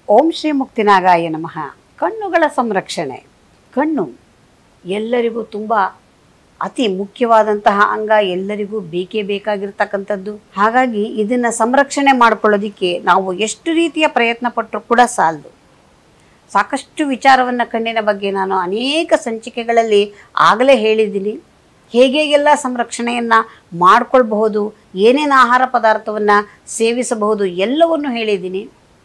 ಓಂ ಶ್ರೀ ಮುಕ್ತಿನಾಗಾಯ ನಮಃ ಕಣ್ಣುಗಳ ಸಂರಕ್ಷಣೆ ಕಣ್ಣು ಎಲ್ಲರಿಗೂ ತುಂಬ ಅತಿ ಮುಖ್ಯವಾದಂತಹ ಅಂಗ ಎಲ್ಲರಿಗೂ ಬೇಕೇ ಬೇಕಾಗಿರ್ತಕ್ಕಂಥದ್ದು ಹಾಗಾಗಿ ಇದನ್ನು ಸಂರಕ್ಷಣೆ ಮಾಡ್ಕೊಳ್ಳೋದಕ್ಕೆ ನಾವು ಎಷ್ಟು ರೀತಿಯ ಪ್ರಯತ್ನ ಪಟ್ಟರೂ ಕೂಡ ಸಾಲದು ಸಾಕಷ್ಟು ವಿಚಾರವನ್ನು ಕಣ್ಣಿನ ಬಗ್ಗೆ ನಾನು ಅನೇಕ ಸಂಚಿಕೆಗಳಲ್ಲಿ ಆಗಲೇ ಹೇಳಿದ್ದೀನಿ ಹೇಗೆಲ್ಲ ಸಂರಕ್ಷಣೆಯನ್ನು ಮಾಡ್ಕೊಳ್ಬಹುದು ಏನೇನು ಆಹಾರ ಪದಾರ್ಥವನ್ನು ಸೇವಿಸಬಹುದು ಎಲ್ಲವನ್ನು ಹೇಳಿದ್ದೀನಿ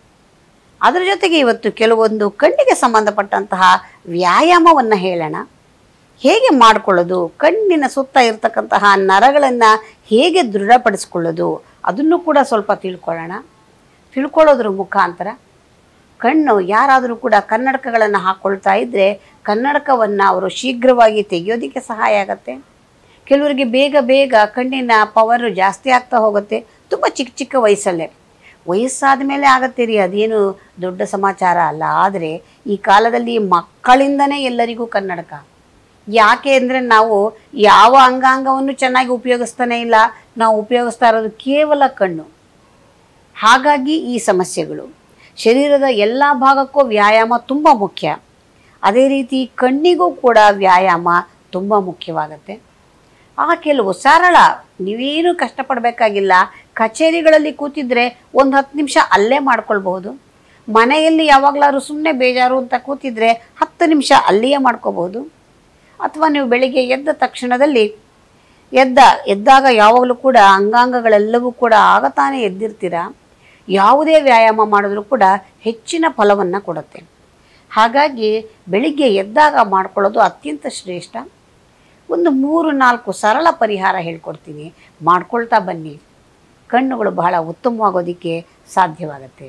ಅದರ ಜೊತೆಗೆ ಇವತ್ತು ಕೆಲವೊಂದು ಕಣ್ಣಿಗೆ ಸಂಬಂಧಪಟ್ಟಂತಹ ವ್ಯಾಯಾಮವನ್ನು ಹೇಳೋಣ ಹೇಗೆ ಮಾಡಿಕೊಳ್ಳೋದು ಕಣ್ಣಿನ ಸುತ್ತ ಇರತಕ್ಕಂತಹ ನರಗಳನ್ನು ಹೇಗೆ ದೃಢಪಡಿಸ್ಕೊಳ್ಳೋದು ಅದನ್ನು ಕೂಡ ಸ್ವಲ್ಪ ತಿಳ್ಕೊಳ್ಳೋಣ ತಿಳ್ಕೊಳ್ಳೋದ್ರ ಮುಖಾಂತರ ಕಣ್ಣು ಯಾರಾದರೂ ಕೂಡ ಕನ್ನಡಕಗಳನ್ನು ಹಾಕ್ಕೊಳ್ತಾ ಇದ್ದರೆ ಕನ್ನಡಕವನ್ನು ಅವರು ಶೀಘ್ರವಾಗಿ ತೆಗೆಯೋದಕ್ಕೆ ಸಹಾಯ ಆಗುತ್ತೆ ಕೆಲವರಿಗೆ ಬೇಗ ಬೇಗ ಕಣ್ಣಿನ ಪವರು ಜಾಸ್ತಿ ಆಗ್ತಾ ಹೋಗುತ್ತೆ ತುಂಬ ಚಿಕ್ಕ ಚಿಕ್ಕ ವಯಸ್ಸಲ್ಲೇ ವಯಸ್ಸಾದ ಮೇಲೆ ಆಗತ್ತೆ ರೀ ಅದೇನು ದೊಡ್ಡ ಸಮಾಚಾರ ಅಲ್ಲ ಆದರೆ ಈ ಕಾಲದಲ್ಲಿ ಮಕ್ಕಳಿಂದನೇ ಎಲ್ಲರಿಗೂ ಕನ್ನಡಕ ಯಾಕೆ ಅಂದರೆ ನಾವು ಯಾವ ಅಂಗಾಂಗವನ್ನು ಚೆನ್ನಾಗಿ ಉಪಯೋಗಿಸ್ತಾನೆ ಇಲ್ಲ ನಾವು ಉಪಯೋಗಿಸ್ತಾ ಇರೋದು ಕೇವಲ ಕಣ್ಣು ಹಾಗಾಗಿ ಈ ಸಮಸ್ಯೆಗಳು ಶರೀರದ ಎಲ್ಲ ಭಾಗಕ್ಕೂ ವ್ಯಾಯಾಮ ತುಂಬ ಮುಖ್ಯ ಅದೇ ರೀತಿ ಕಣ್ಣಿಗೂ ಕೂಡ ವ್ಯಾಯಾಮ ತುಂಬ ಮುಖ್ಯವಾಗುತ್ತೆ ಆ ಕೆಲವು ಸರಳ ನೀವೇನು ಕಷ್ಟಪಡಬೇಕಾಗಿಲ್ಲ ಕಚೇರಿಗಳಲ್ಲಿ ಕೂತಿದ್ರೆ ಒಂದು ಹತ್ತು ನಿಮಿಷ ಅಲ್ಲೇ ಮಾಡ್ಕೊಳ್ಬಹುದು ಮನೆಯಲ್ಲಿ ಯಾವಾಗಲಾದ್ರು ಸುಮ್ಮನೆ ಬೇಜಾರು ಅಂತ ಕೂತಿದ್ರೆ ಹತ್ತು ನಿಮಿಷ ಅಲ್ಲಿಯೇ ಮಾಡ್ಕೋಬಹುದು ಅಥವಾ ನೀವು ಬೆಳಿಗ್ಗೆ ಎದ್ದ ತಕ್ಷಣದಲ್ಲಿ ಎದ್ದ ಎದ್ದಾಗ ಯಾವಾಗಲೂ ಕೂಡ ಅಂಗಾಂಗಗಳೆಲ್ಲವೂ ಕೂಡ ಆಗ ತಾನೇ ಎದ್ದಿರ್ತೀರ ಯಾವುದೇ ವ್ಯಾಯಾಮ ಮಾಡಿದ್ರೂ ಕೂಡ ಹೆಚ್ಚಿನ ಫಲವನ್ನು ಕೊಡುತ್ತೆ ಹಾಗಾಗಿ ಬೆಳಿಗ್ಗೆ ಎದ್ದಾಗ ಮಾಡ್ಕೊಳ್ಳೋದು ಅತ್ಯಂತ ಶ್ರೇಷ್ಠ ಒಂದು ಮೂರು ನಾಲ್ಕು ಸರಳ ಪರಿಹಾರ ಹೇಳ್ಕೊಡ್ತೀನಿ ಮಾಡ್ಕೊಳ್ತಾ ಬನ್ನಿ ಕಣ್ಣುಗಳು ಬಹಳ ಉತ್ತಮವಾಗೋದಕ್ಕೆ ಸಾಧ್ಯವಾಗುತ್ತೆ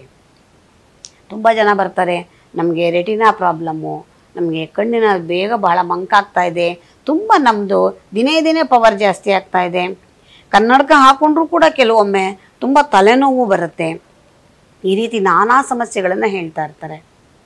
ತುಂಬ ಜನ ಬರ್ತಾರೆ ನಮಗೆ ರೆಟಿನಾ ಪ್ರಾಬ್ಲಮ್ಮು ನಮಗೆ ಕಣ್ಣಿನ ಬೇಗ ಬಹಳ ಮಂಕಾಗ್ತಾ ಇದೆ ತುಂಬ ನಮ್ಮದು ದಿನೇ ದಿನೇ ಪವರ್ ಜಾಸ್ತಿ ಆಗ್ತಾ ಇದೆ ಕನ್ನಡಕ ಹಾಕ್ಕೊಂಡ್ರೂ ಕೂಡ ಕೆಲವೊಮ್ಮೆ ತುಂಬ ತಲೆನೋವು ಬರುತ್ತೆ ಈ ರೀತಿ ನಾನಾ ಸಮಸ್ಯೆಗಳನ್ನು ಹೇಳ್ತಾ ಇರ್ತಾರೆ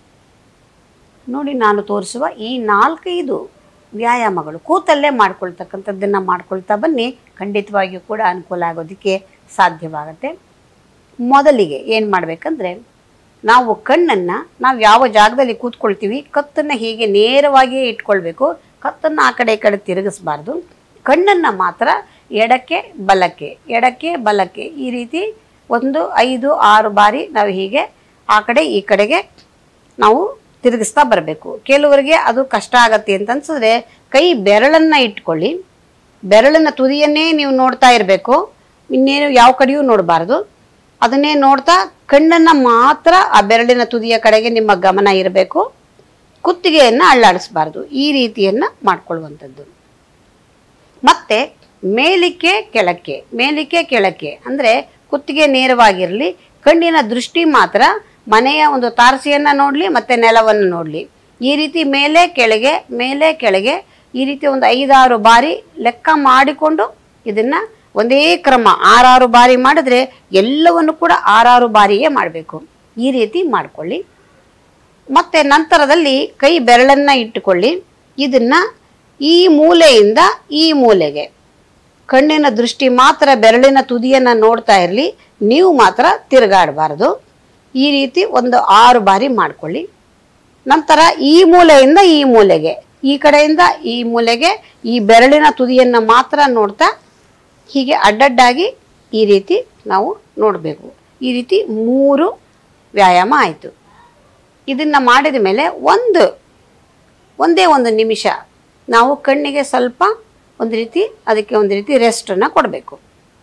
ನೋಡಿ ನಾನು ತೋರಿಸುವ ಈ ನಾಲ್ಕೈದು ವ್ಯಾಯಾಮಗಳು ಕೂತಲ್ಲೇ ಮಾಡ್ಕೊಳ್ತಕ್ಕಂಥದ್ದನ್ನು ಮಾಡ್ಕೊಳ್ತಾ ಬನ್ನಿ ಖಂಡಿತವಾಗಿಯೂ ಕೂಡ ಅನುಕೂಲ ಆಗೋದಕ್ಕೆ ಸಾಧ್ಯವಾಗುತ್ತೆ ಮೊದಲಿಗೆ ಏನು ಮಾಡಬೇಕಂದ್ರೆ ನಾವು ಕಣ್ಣನ್ನು ನಾವು ಯಾವ ಜಾಗದಲ್ಲಿ ಕೂತ್ಕೊಳ್ತೀವಿ ಕತ್ತನ್ನು ಹೀಗೆ ನೇರವಾಗಿಯೇ ಇಟ್ಕೊಳ್ಬೇಕು ಕತ್ತನ್ನು ಆ ಕಡೆ ಈ ಕಡೆ ತಿರುಗಿಸ್ಬಾರ್ದು ಕಣ್ಣನ್ನು ಮಾತ್ರ ಎಡಕ್ಕೆ ಬಲಕ್ಕೆ ಎಡಕ್ಕೆ ಬಲಕ್ಕೆ ಈ ರೀತಿ ಒಂದು ಐದು ಆರು ಬಾರಿ ನಾವು ಹೀಗೆ ಆ ಕಡೆ ಈ ಕಡೆಗೆ ನಾವು ತಿರುಗಿಸ್ತಾ ಬರಬೇಕು ಕೆಲವರಿಗೆ ಅದು ಕಷ್ಟ ಆಗತ್ತೆ ಅಂತ ಅನ್ಸಿದ್ರೆ ಕೈ ಬೆರಳನ್ನು ಇಟ್ಕೊಳ್ಳಿ ಬೆರಳಿನ ತುದಿಯನ್ನೇ ನೀವು ನೋಡ್ತಾ ಇರಬೇಕು ಇನ್ನೇನು ಯಾವ ಕಡೆಯೂ ನೋಡಬಾರ್ದು ಅದನ್ನೇ ನೋಡ್ತಾ ಕಣ್ಣನ್ನು ಮಾತ್ರ ಆ ಬೆರಳಿನ ತುದಿಯ ಕಡೆಗೆ ನಿಮ್ಮ ಗಮನ ಇರಬೇಕು ಕುತ್ತಿಗೆಯನ್ನು ಅಳ್ಳಾಡಿಸ್ಬಾರ್ದು ಈ ರೀತಿಯನ್ನು ಮಾಡ್ಕೊಳ್ಳುವಂಥದ್ದು ಮತ್ತೆ ಮೇಲಿಕ್ಕೆ ಕೆಳಕ್ಕೆ ಮೇಲಿಕ್ಕೆ ಕೆಳಕ್ಕೆ ಅಂದರೆ ಕುತ್ತಿಗೆ ನೇರವಾಗಿರಲಿ ಕಣ್ಣಿನ ದೃಷ್ಟಿ ಮಾತ್ರ ಮನೆಯ ಒಂದು ತಾರಸಿಯನ್ನು ನೋಡಲಿ ಮತ್ತು ನೆಲವನ್ನು ನೋಡಲಿ ಈ ರೀತಿ ಮೇಲೆ ಕೆಳಗೆ ಮೇಲೆ ಕೆಳಗೆ ಈ ರೀತಿ ಒಂದು ಐದಾರು ಬಾರಿ ಲೆಕ್ಕ ಮಾಡಿಕೊಂಡು ಇದನ್ನು ಒಂದೇ ಕ್ರಮ ಆರಾರು ಬಾರಿ ಮಾಡಿದ್ರೆ ಎಲ್ಲವನ್ನು ಕೂಡ ಆರಾರು ಬಾರಿಯೇ ಮಾಡಬೇಕು ಈ ರೀತಿ ಮಾಡಿಕೊಳ್ಳಿ ಮತ್ತು ನಂತರದಲ್ಲಿ ಕೈ ಬೆರಳನ್ನು ಇಟ್ಟುಕೊಳ್ಳಿ ಇದನ್ನು ಈ ಮೂಲೆಯಿಂದ ಈ ಮೂಲೆಗೆ ಕಣ್ಣಿನ ದೃಷ್ಟಿ ಮಾತ್ರ ಬೆರಳಿನ ತುದಿಯನ್ನು ನೋಡ್ತಾ ಇರಲಿ ನೀವು ಮಾತ್ರ ತಿರುಗಾಡಬಾರ್ದು ಈ ರೀತಿ ಒಂದು ಆರು ಬಾರಿ ಮಾಡಿಕೊಳ್ಳಿ ನಂತರ ಈ ಮೂಲೆಯಿಂದ ಈ ಮೂಲೆಗೆ ಈ ಕಡೆಯಿಂದ ಈ ಮೂಲೆಗೆ ಈ ಬೆರಳಿನ ತುದಿಯನ್ನು ಮಾತ್ರ ನೋಡ್ತಾ ಹೀಗೆ ಅಡ್ಡಡ್ಡಾಗಿ ಈ ರೀತಿ ನಾವು ನೋಡಬೇಕು ಈ ರೀತಿ ಮೂರು ವ್ಯಾಯಾಮ ಆಯಿತು ಇದನ್ನು ಮಾಡಿದ ಮೇಲೆ ಒಂದು ಒಂದೇ ಒಂದು ನಿಮಿಷ ನಾವು ಕಣ್ಣಿಗೆ ಸ್ವಲ್ಪ ಒಂದು ರೀತಿ ಅದಕ್ಕೆ ಒಂದು ರೀತಿ ರೆಸ್ಟನ್ನು ಕೊಡಬೇಕು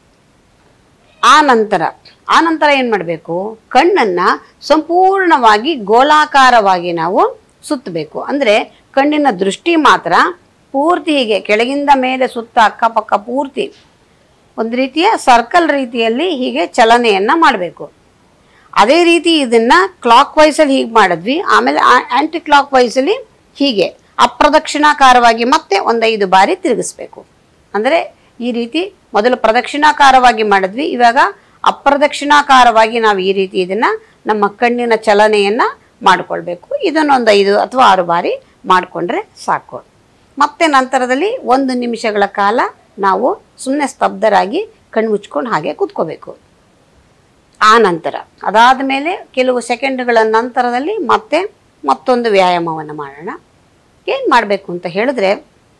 ಆ ನಂತರ ಆ ನಂತರ ಏನು ಮಾಡಬೇಕು ಕಣ್ಣನ್ನು ಸಂಪೂರ್ಣವಾಗಿ ಗೋಲಾಕಾರವಾಗಿ ನಾವು ಸುತ್ತಬೇಕು ಅಂದರೆ ಕಣ್ಣಿನ ದೃಷ್ಟಿ ಮಾತ್ರ ಪೂರ್ತಿ ಹೀಗೆ ಕೆಳಗಿಂದ ಮೇಲೆ ಸುತ್ತ ಅಕ್ಕಪಕ್ಕ ಪೂರ್ತಿ ಒಂದು ರೀತಿಯ ಸರ್ಕಲ್ ರೀತಿಯಲ್ಲಿ ಹೀಗೆ ಚಲನೆಯನ್ನು ಮಾಡಬೇಕು ಅದೇ ರೀತಿ ಇದನ್ನು ಕ್ಲಾಕ್ ವೈಸಲ್ಲಿ ಹೀಗೆ ಮಾಡಿದ್ವಿ ಆಮೇಲೆ ಆ್ಯಂಟಿ ಕ್ಲಾಕ್ ವೈಸಲ್ಲಿ ಹೀಗೆ ಅಪ್ರದಕ್ಷಿಣಾಕಾರವಾಗಿ ಮತ್ತೆ ಒಂದೈದು ಬಾರಿ ತಿರುಗಿಸ್ಬೇಕು ಅಂದರೆ ಈ ರೀತಿ ಮೊದಲು ಪ್ರದಕ್ಷಿಣಾಕಾರವಾಗಿ ಮಾಡಿದ್ವಿ ಇವಾಗ ಅಪ್ರದಕ್ಷಿಣಾಕಾರವಾಗಿ ನಾವು ಈ ರೀತಿ ಇದನ್ನು ನಮ್ಮ ಕಣ್ಣಿನ ಚಲನೆಯನ್ನು ಮಾಡಿಕೊಳ್ಬೇಕು ಇದನ್ನೊಂದು ಐದು ಅಥವಾ ಆರು ಬಾರಿ ಮಾಡಿಕೊಂಡ್ರೆ ಸಾಕು ಮತ್ತೆ ನಂತರದಲ್ಲಿ ಒಂದು ನಿಮಿಷಗಳ ಕಾಲ ನಾವು ಸುಮ್ಮನೆ ಸ್ತಬ್ಧರಾಗಿ ಕಣ್ಣು ಮುಚ್ಕೊಂಡು ಹಾಗೆ ಕೂತ್ಕೋಬೇಕು ಆ ನಂತರ ಅದಾದ ಮೇಲೆ ಕೆಲವು ಸೆಕೆಂಡ್ಗಳ ನಂತರದಲ್ಲಿ ಮತ್ತೆ ಮತ್ತೊಂದು ವ್ಯಾಯಾಮವನ್ನು ಮಾಡೋಣ ಏನು ಮಾಡಬೇಕು ಅಂತ ಹೇಳಿದ್ರೆ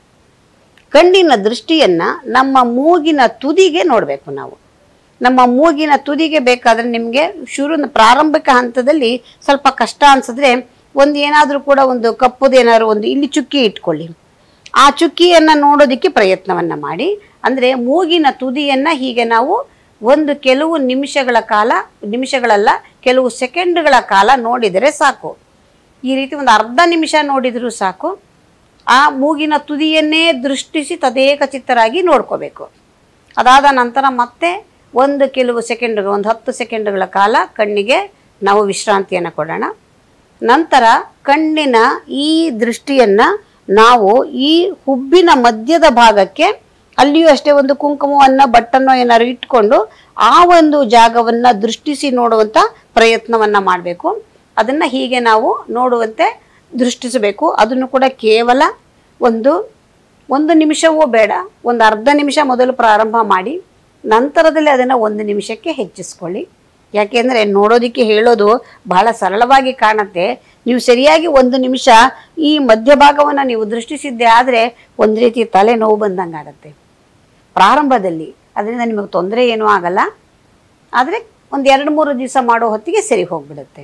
ಕಣ್ಣಿನ ದೃಷ್ಟಿಯನ್ನ ನಮ್ಮ ಮೂಗಿನ ತುದಿಗೆ ನೋಡಬೇಕು ನಾವು ನಮ್ಮ ಮೂಗಿನ ತುದಿಗೆ ಬೇಕಾದ್ರೆ ನಿಮಗೆ ಶುರು ಪ್ರಾರಂಭಿಕ ಹಂತದಲ್ಲಿ ಸ್ವಲ್ಪ ಕಷ್ಟ ಅನ್ಸಿದ್ರೆ ಒಂದು ಏನಾದರೂ ಕೂಡ ಒಂದು ಕಪ್ಪುದು ಏನಾದ್ರು ಒಂದು ಇಲ್ಲಿ ಚುಕ್ಕಿ ಇಟ್ಕೊಳ್ಳಿ ಆ ಚುಕ್ಕಿಯನ್ನು ನೋಡೋದಕ್ಕೆ ಪ್ರಯತ್ನವನ್ನ ಮಾಡಿ ಅಂದರೆ ಮೂಗಿನ ತುದಿಯನ್ನ ಹೀಗೆ ನಾವು ಒಂದು ಕೆಲವು ನಿಮಿಷಗಳ ಕಾಲ ನಿಮಿಷಗಳಲ್ಲ ಕೆಲವು ಸೆಕೆಂಡ್ಗಳ ಕಾಲ ನೋಡಿದರೆ ಸಾಕು ಈ ರೀತಿ ಒಂದು ಅರ್ಧ ನಿಮಿಷ ನೋಡಿದರೂ ಸಾಕು ಆ ಮೂಗಿನ ತುದಿಯನ್ನೇ ದೃಷ್ಟಿಸಿ ತದೇಕ ಚಿತ್ತರಾಗಿ ನೋಡ್ಕೋಬೇಕು ಅದಾದ ನಂತರ ಮತ್ತೆ ಒಂದು ಕೆಲವು ಸೆಕೆಂಡ್ಗಳು ಒಂದು ಹತ್ತು ಸೆಕೆಂಡ್ಗಳ ಕಾಲ ಕಣ್ಣಿಗೆ ನಾವು ವಿಶ್ರಾಂತಿಯನ್ನು ಕೊಡೋಣ ನಂತರ ಕಣ್ಣಿನ ಈ ದೃಷ್ಟಿಯನ್ನು ನಾವು ಈ ಹುಬ್ಬಿನ ಮಧ್ಯದ ಭಾಗಕ್ಕೆ ಅಲ್ಲಿಯೂ ಅಷ್ಟೇ ಒಂದು ಕುಂಕುಮವನ್ನು ಬಟ್ಟನ್ನು ಏನಾದ್ರು ಇಟ್ಕೊಂಡು ಆ ಒಂದು ಜಾಗವನ್ನು ದೃಷ್ಟಿಸಿ ನೋಡುವಂಥ ಪ್ರಯತ್ನವನ್ನು ಮಾಡಬೇಕು ಅದನ್ನು ಹೀಗೆ ನಾವು ನೋಡುವಂತೆ ದೃಷ್ಟಿಸಬೇಕು ಅದನ್ನು ಕೂಡ ಕೇವಲ ಒಂದು ಒಂದು ನಿಮಿಷವೂ ಬೇಡ ಒಂದು ಅರ್ಧ ನಿಮಿಷ ಮೊದಲು ಪ್ರಾರಂಭ ಮಾಡಿ ನಂತರದಲ್ಲಿ ಅದನ್ನು ಒಂದು ನಿಮಿಷಕ್ಕೆ ಹೆಚ್ಚಿಸ್ಕೊಳ್ಳಿ ಯಾಕೆಂದರೆ ನೋಡೋದಕ್ಕೆ ಹೇಳೋದು ಬಹಳ ಸರಳವಾಗಿ ಕಾಣುತ್ತೆ ನೀವು ಸರಿಯಾಗಿ ಒಂದು ನಿಮಿಷ ಈ ಮಧ್ಯಭಾಗವನ್ನು ನೀವು ದೃಷ್ಟಿಸಿದ್ದೆ ಆದರೆ ಒಂದು ರೀತಿ ತಲೆ ನೋವು ಬಂದಂಗೆ ಆಗುತ್ತೆ ಪ್ರಾರಂಭದಲ್ಲಿ ಅದರಿಂದ ನಿಮಗೆ ತೊಂದರೆ ಏನೂ ಆಗಲ್ಲ ಆದರೆ ಒಂದು ಎರಡು ಮೂರು ದಿವಸ ಮಾಡೋ ಹೊತ್ತಿಗೆ ಸರಿ ಹೋಗ್ಬಿಡುತ್ತೆ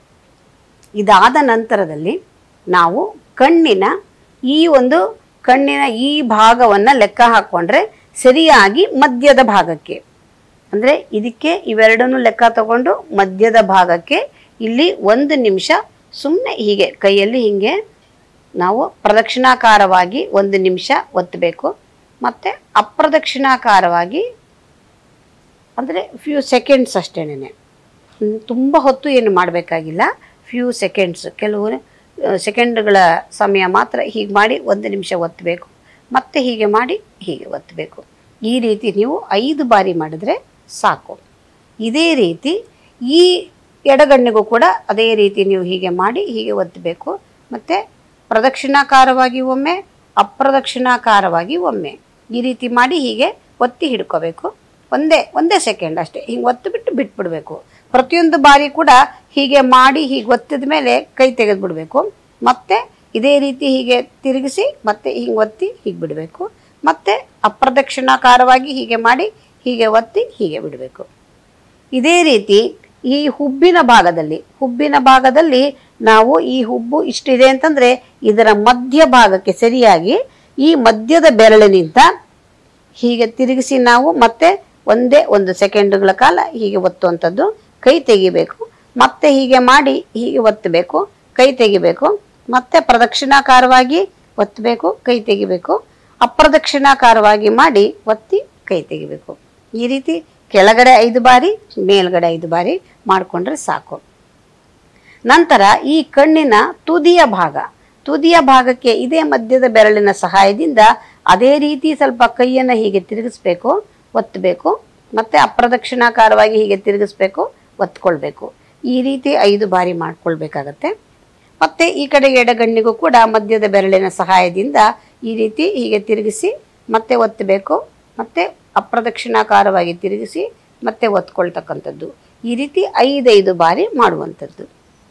ಇದಾದ ನಂತರದಲ್ಲಿ ನಾವು ಕಣ್ಣಿನ ಈ ಒಂದು ಕಣ್ಣಿನ ಈ ಭಾಗವನ್ನು ಲೆಕ್ಕ ಹಾಕ್ಕೊಂಡ್ರೆ ಸರಿಯಾಗಿ ಮಧ್ಯದ ಭಾಗಕ್ಕೆ ಅಂದರೆ ಇದಕ್ಕೆ ಇವೆರಡನ್ನೂ ಲೆಕ್ಕ ತಗೊಂಡು ಮಧ್ಯದ ಭಾಗಕ್ಕೆ ಇಲ್ಲಿ ಒಂದು ನಿಮಿಷ ಸುಮ್ಮನೆ ಹೀಗೆ ಕೈಯಲ್ಲಿ ಹೀಗೆ ನಾವು ಪ್ರದಕ್ಷಿಣಾಕಾರವಾಗಿ ಒಂದು ನಿಮಿಷ ಒತ್ತಬೇಕು ಮತ್ತು ಅಪ್ರದಕ್ಷಿಣಾಕಾರವಾಗಿ ಅಂದರೆ ಫ್ಯೂ ಸೆಕೆಂಡ್ಸ್ ಅಷ್ಟೇನೆ ತುಂಬ ಹೊತ್ತು ಏನು ಮಾಡಬೇಕಾಗಿಲ್ಲ ಫ್ಯೂ ಸೆಕೆಂಡ್ಸ್ ಕೆಲವು ಸೆಕೆಂಡ್ಗಳ ಸಮಯ ಮಾತ್ರ ಹೀಗೆ ಮಾಡಿ ಒಂದು ನಿಮಿಷ ಒತ್ತಬೇಕು ಮತ್ತೆ ಹೀಗೆ ಮಾಡಿ ಹೀಗೆ ಒತ್ತಬೇಕು ಈ ರೀತಿ ನೀವು ಐದು ಬಾರಿ ಮಾಡಿದ್ರೆ ಸಾಕು ಇದೇ ರೀತಿ ಈ ಎಡಗಣ್ಣಿಗೂ ಕೂಡ ಅದೇ ರೀತಿ ನೀವು ಹೀಗೆ ಮಾಡಿ ಹೀಗೆ ಒತ್ತಬೇಕು ಮತ್ತು ಪ್ರದಕ್ಷಿಣಾಕಾರವಾಗಿ ಒಮ್ಮೆ ಅಪ್ರದಕ್ಷಿಣಾಕಾರವಾಗಿ ಒಮ್ಮೆ ಈ ರೀತಿ ಮಾಡಿ ಹೀಗೆ ಒತ್ತಿ ಹಿಡ್ಕೋಬೇಕು ಒಂದೇ ಒಂದೇ ಸೆಕೆಂಡ್ ಅಷ್ಟೇ ಹಿಂಗೆ ಒತ್ತು ಬಿಟ್ಟು ಬಿಟ್ಬಿಡಬೇಕು ಪ್ರತಿಯೊಂದು ಬಾರಿ ಕೂಡ ಹೀಗೆ ಮಾಡಿ ಹೀಗೆ ಒತ್ತಿದ ಮೇಲೆ ಕೈ ತೆಗೆದುಬಿಡಬೇಕು ಮತ್ತೆ ಇದೇ ರೀತಿ ಹೀಗೆ ತಿರುಗಿಸಿ ಮತ್ತೆ ಹಿಂಗೆ ಒತ್ತಿ ಹೀಗೆ ಬಿಡಬೇಕು ಮತ್ತೆ ಅಪ್ರದಕ್ಷಿಣಾಕಾರವಾಗಿ ಹೀಗೆ ಮಾಡಿ ಹೀಗೆ ಒತ್ತಿ ಹೀಗೆ ಬಿಡಬೇಕು ಇದೇ ರೀತಿ ಈ ಹುಬ್ಬಿನ ಭಾಗದಲ್ಲಿ ಹುಬ್ಬಿನ ಭಾಗದಲ್ಲಿ ನಾವು ಈ ಹುಬ್ಬು ಇಷ್ಟಿದೆ ಅಂತಂದರೆ ಇದರ ಮಧ್ಯ ಭಾಗಕ್ಕೆ ಸರಿಯಾಗಿ ಈ ಮಧ್ಯದ ಬೆರಳಿನಿಂದ ಹೀಗೆ ತಿರುಗಿಸಿ ನಾವು ಮತ್ತೆ ಒಂದೇ ಒಂದು ಸೆಕೆಂಡುಗಳ ಕಾಲ ಹೀಗೆ ಒತ್ತುವಂಥದ್ದು ಕೈ ತೆಗಿಬೇಕು ಮತ್ತೆ ಹೀಗೆ ಮಾಡಿ ಹೀಗೆ ಒತ್ತಬೇಕು ಕೈ ತೆಗಿಬೇಕು ಮತ್ತೆ ಪ್ರದಕ್ಷಿಣಾಕಾರವಾಗಿ ಒತ್ತಬೇಕು ಕೈ ತೆಗಿಬೇಕು ಅಪ್ರದಕ್ಷಿಣಾಕಾರವಾಗಿ ಮಾಡಿ ಒತ್ತಿ ಕೈ ತೆಗಿಬೇಕು ಈ ರೀತಿ ಕೆಳಗಡೆ ಐದು ಬಾರಿ ಮೇಲ್ಗಡೆ ಐದು ಬಾರಿ ಮಾಡಿಕೊಂಡ್ರೆ ಸಾಕು ನಂತರ ಈ ಕಣ್ಣಿನ ತುದಿಯ ಭಾಗ ತುದಿಯ ಭಾಗಕ್ಕೆ ಇದೇ ಮಧ್ಯದ ಬೆರಳಿನ ಸಹಾಯದಿಂದ ಅದೇ ರೀತಿ ಸ್ವಲ್ಪ ಕೈಯನ್ನು ಹೀಗೆ ತಿರುಗಿಸ್ಬೇಕು ಒತ್ತಬೇಕು ಮತ್ತೆ ಅಪ್ರದಕ್ಷಿಣಾಕಾರವಾಗಿ ಹೀಗೆ ತಿರುಗಿಸ್ಬೇಕು ಒತ್ಕೊಳ್ಬೇಕು ಈ ರೀತಿ ಐದು ಬಾರಿ ಮಾಡ್ಕೊಳ್ಬೇಕಾಗತ್ತೆ ಮತ್ತೆ ಈ ಕಡೆ ಎಡಗಣ್ಣಿಗೂ ಕೂಡ ಮಧ್ಯದ ಬೆರಳಿನ ಸಹಾಯದಿಂದ ಈ ರೀತಿ ಹೀಗೆ ತಿರುಗಿಸಿ ಮತ್ತೆ ಒತ್ತಬೇಕು ಮತ್ತೆ ಅಪ್ರದಕ್ಷಿಣಾಕಾರವಾಗಿ ತಿರುಗಿಸಿ ಮತ್ತೆ ಒತ್ಕೊಳ್ತಕ್ಕಂಥದ್ದು ಈ ರೀತಿ ಐದೈದು ಬಾರಿ ಮಾಡುವಂಥದ್ದು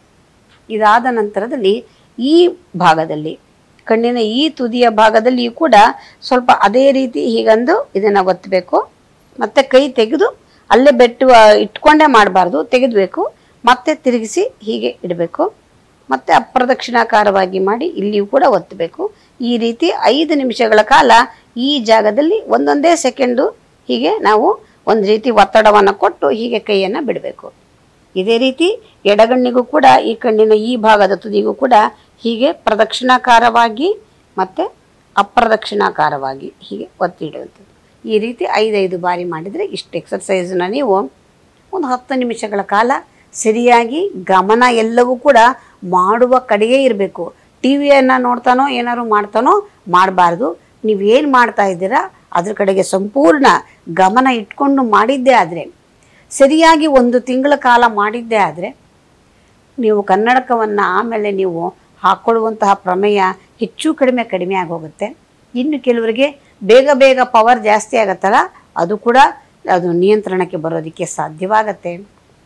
ಇದಾದ ನಂತರದಲ್ಲಿ ಈ ಭಾಗದಲ್ಲಿ ಕಣ್ಣಿನ ಈ ತುದಿಯ ಭಾಗದಲ್ಲಿಯೂ ಕೂಡ ಸ್ವಲ್ಪ ಅದೇ ರೀತಿ ಹೀಗಂದು ಇದನ್ನು ಒತ್ತಬೇಕು ಮತ್ತೆ ಕೈ ತೆಗೆದು ಅಲ್ಲೇ ಬೆಟ್ಟು ಆ, ಇಟ್ಕೊಂಡೇ ಮಾಡಬಾರ್ದು ತೆಗೆದಬೇಕು ಮತ್ತೆ ತಿರುಗಿಸಿ ಹೀಗೆ ಇಡಬೇಕು ಮತ್ತೆ ಅಪ್ರದಕ್ಷಿಣಾಕಾರವಾಗಿ ಮಾಡಿ ಇಲ್ಲಿಯೂ ಕೂಡ ಒತ್ತಬೇಕು ಈ ರೀತಿ ಐದು ನಿಮಿಷಗಳ ಕಾಲ ಈ ಜಾಗದಲ್ಲಿ ಒಂದೊಂದೇ ಸೆಕೆಂಡು ಹೀಗೆ ನಾವು ಒಂದು ರೀತಿ ಒತ್ತಡವನ್ನು ಕೊಟ್ಟು ಹೀಗೆ ಕೈಯನ್ನು ಬಿಡಬೇಕು ಇದೇ ರೀತಿ ಎಡಗಣ್ಣಿಗೂ ಕೂಡ ಈ ಕಣ್ಣಿನ ಈ ಭಾಗದ ತುದಿಗೂ ಕೂಡ ಹೀಗೆ ಪ್ರದಕ್ಷಿಣಾಕಾರವಾಗಿ ಮತ್ತು ಅಪ್ರದಕ್ಷಿಣಾಕಾರವಾಗಿ ಹೀಗೆ ಒತ್ತಿ ಇಡುವಂಥದ್ದು ಈ ರೀತಿ ಐದೈದು ಬಾರಿ ಮಾಡಿದರೆ ಇಷ್ಟು ಎಕ್ಸರ್ಸೈಸನ್ನ ನೀವು ಒಂದು ಹತ್ತು ನಿಮಿಷಗಳ ಕಾಲ ಸರಿಯಾಗಿ ಗಮನ ಎಲ್ಲವೂ ಕೂಡ ಮಾಡುವ ಕಡೆಯೇ ಇರಬೇಕು ಟಿ ವಿಯನ್ನು ನೋಡ್ತಾನೋ ಏನಾದ್ರು ಮಾಡ್ತಾನೋ ಮಾಡಬಾರ್ದು ನೀವೇನು ಮಾಡ್ತಾ ಇದ್ದೀರಾ ಅದ್ರ ಕಡೆಗೆ ಸಂಪೂರ್ಣ ಗಮನ ಇಟ್ಕೊಂಡು ಮಾಡಿದ್ದೇ ಆದರೆ ಸರಿಯಾಗಿ ಒಂದು ತಿಂಗಳ ಕಾಲ ಮಾಡಿದ್ದೇ ಆದರೆ ನೀವು ಕನ್ನಡಕವನ್ನು ಆಮೇಲೆ ನೀವು ಹಾಕ್ಕೊಳ್ಳುವಂತಹ ಪ್ರಮೇಯ ಹೆಚ್ಚು ಕಡಿಮೆ ಕಡಿಮೆ ಆಗೋಗುತ್ತೆ ಇನ್ನು ಕೆಲವರಿಗೆ ಬೇಗ ಬೇಗ ಪವರ್ ಜಾಸ್ತಿ ಆಗತ್ತಲ್ಲ ಅದು ಕೂಡ ಅದು ನಿಯಂತ್ರಣಕ್ಕೆ ಬರೋದಕ್ಕೆ ಸಾಧ್ಯವಾಗತ್ತೆ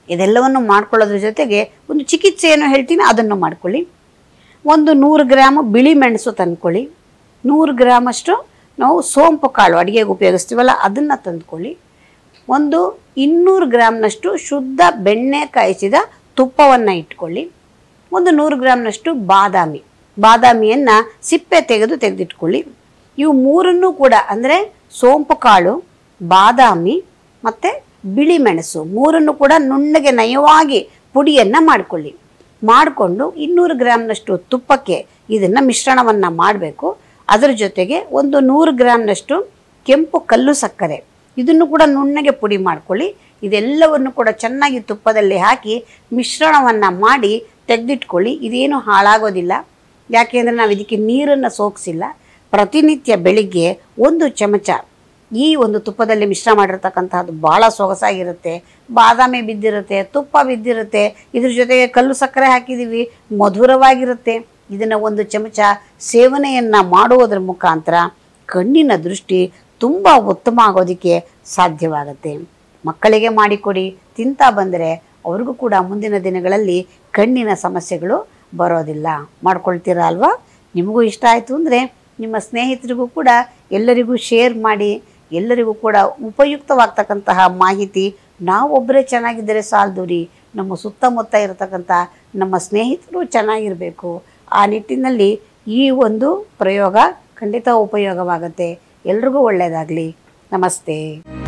ಇದೆಲ್ಲವನ್ನು ಮಾಡ್ಕೊಳ್ಳೋದ್ರ ಜೊತೆಗೆ ಒಂದು ಚಿಕಿತ್ಸೆಯನ್ನು ಹೇಳ್ತೀನಿ ಅದನ್ನು ಮಾಡ್ಕೊಳ್ಳಿ ಒಂದು ನೂರು ಗ್ರಾಮ್ ಬಿಳಿ ಮೆಣಸು ತಂದ್ಕೊಳ್ಳಿ ನೂರು ಗ್ರಾಮಷ್ಟು ನಾವು ಸೋಂಪು ಕಾಳು ಅಡುಗೆಗೆ ಉಪಯೋಗಿಸ್ತೀವಲ್ಲ ಅದನ್ನು ತಂದ್ಕೊಳ್ಳಿ ಒಂದು ಇನ್ನೂರು ಗ್ರಾಮ್ನಷ್ಟು ಶುದ್ಧ ಬೆಣ್ಣೆ ಕಾಯಿಸಿದ ತುಪ್ಪವನ್ನು ಇಟ್ಕೊಳ್ಳಿ ಒಂದು ನೂರು ಗ್ರಾಮ್ನಷ್ಟು ಬಾದಾಮಿ ಬಾದಾಮಿಯನ್ನು ಸಿಪ್ಪೆ ತೆಗೆದು ತೆಗೆದಿಟ್ಕೊಳ್ಳಿ ಇವು ಮೂರನ್ನೂ ಕೂಡ ಅಂದರೆ ಸೋಂಪು ಕಾಳು ಬಾದಾಮಿ ಮತ್ತು ಬಿಳಿ ಮೆಣಸು ಮೂರನ್ನು ಕೂಡ ನುಣ್ಣಗೆ ನಯವಾಗಿ ಪುಡಿಯನ್ನು ಮಾಡಿಕೊಳ್ಳಿ ಮಾಡಿಕೊಂಡು ಇನ್ನೂರು ಗ್ರಾಮ್ನಷ್ಟು ತುಪ್ಪಕ್ಕೆ ಇದನ್ನು ಮಿಶ್ರಣವನ್ನು ಮಾಡಬೇಕು ಅದರ ಜೊತೆಗೆ ಒಂದು ನೂರು ಗ್ರಾಮ್ನಷ್ಟು ಕೆಂಪು ಕಲ್ಲು ಸಕ್ಕರೆ ಇದನ್ನು ಕೂಡ ನುಣ್ಣಗೆ ಪುಡಿ ಮಾಡ್ಕೊಳ್ಳಿ ಇದೆಲ್ಲವನ್ನು ಕೂಡ ಚೆನ್ನಾಗಿ ತುಪ್ಪದಲ್ಲಿ ಹಾಕಿ ಮಿಶ್ರಣವನ್ನು ಮಾಡಿ ತೆಗೆದಿಟ್ಕೊಳ್ಳಿ ಇದೇನು ಹಾಳಾಗೋದಿಲ್ಲ ಯಾಕೆಂದರೆ ನಾವು ಇದಕ್ಕೆ ನೀರನ್ನು ಸೋಗಿಸಿಲ್ಲ ಪ್ರತಿನಿತ್ಯ ಬೆಳಿಗ್ಗೆ ಒಂದು ಚಮಚ ಈ ಒಂದು ತುಪ್ಪದಲ್ಲಿ ಮಿಶ್ರ ಮಾಡಿರ್ತಕ್ಕಂತಹದ್ದು ಭಾಳ ಸೊಗಸಾಗಿರುತ್ತೆ ಬಾದಾಮಿ ಬಿದ್ದಿರುತ್ತೆ ತುಪ್ಪ ಬಿದ್ದಿರುತ್ತೆ ಇದ್ರ ಜೊತೆಗೆ ಕಲ್ಲು ಸಕ್ಕರೆ ಹಾಕಿದ್ದೀವಿ ಮಧುರವಾಗಿರುತ್ತೆ ಇದನ್ನು ಒಂದು ಚಮಚ ಸೇವನೆಯನ್ನು ಮಾಡುವುದರ ಮುಖಾಂತರ ಕಣ್ಣಿನ ದೃಷ್ಟಿ ತುಂಬ ಉತ್ತಮ ಆಗೋದಕ್ಕೆ ಸಾಧ್ಯವಾಗುತ್ತೆ ಮಕ್ಕಳಿಗೆ ಮಾಡಿಕೊಡಿ ತಿಂತಾ ಬಂದರೆ ಅವ್ರಿಗೂ ಕೂಡ ಮುಂದಿನ ದಿನಗಳಲ್ಲಿ ಕಣ್ಣಿನ ಸಮಸ್ಯೆಗಳು ಬರೋದಿಲ್ಲ ಮಾಡ್ಕೊಳ್ತೀರಾ ಅಲ್ವಾ ನಿಮಗೂ ಇಷ್ಟ ಆಯಿತು ಅಂದರೆ ನಿಮ್ಮ ಸ್ನೇಹಿತರಿಗೂ ಕೂಡ ಎಲ್ಲರಿಗೂ ಶೇರ್ ಮಾಡಿ ಎಲ್ಲರಿಗೂ ಕೂಡ ಉಪಯುಕ್ತವಾಗ್ತಕ್ಕಂತಹ ಮಾಹಿತಿ ನಾವೊಬ್ಬರೇ ಚೆನ್ನಾಗಿದ್ದರೆ ಸಾಲದು ರೀ ನಮ್ಮ ಸುತ್ತಮುತ್ತ ಇರತಕ್ಕಂಥ ನಮ್ಮ ಸ್ನೇಹಿತರು ಚೆನ್ನಾಗಿರಬೇಕು ಆ ನಿಟ್ಟಿನಲ್ಲಿ ಈ ಒಂದು ಪ್ರಯೋಗ ಖಂಡಿತ ಉಪಯೋಗವಾಗುತ್ತೆ ಎಲ್ರಿಗೂ ಒಳ್ಳೆಯದಾಗಲಿ ನಮಸ್ತೆ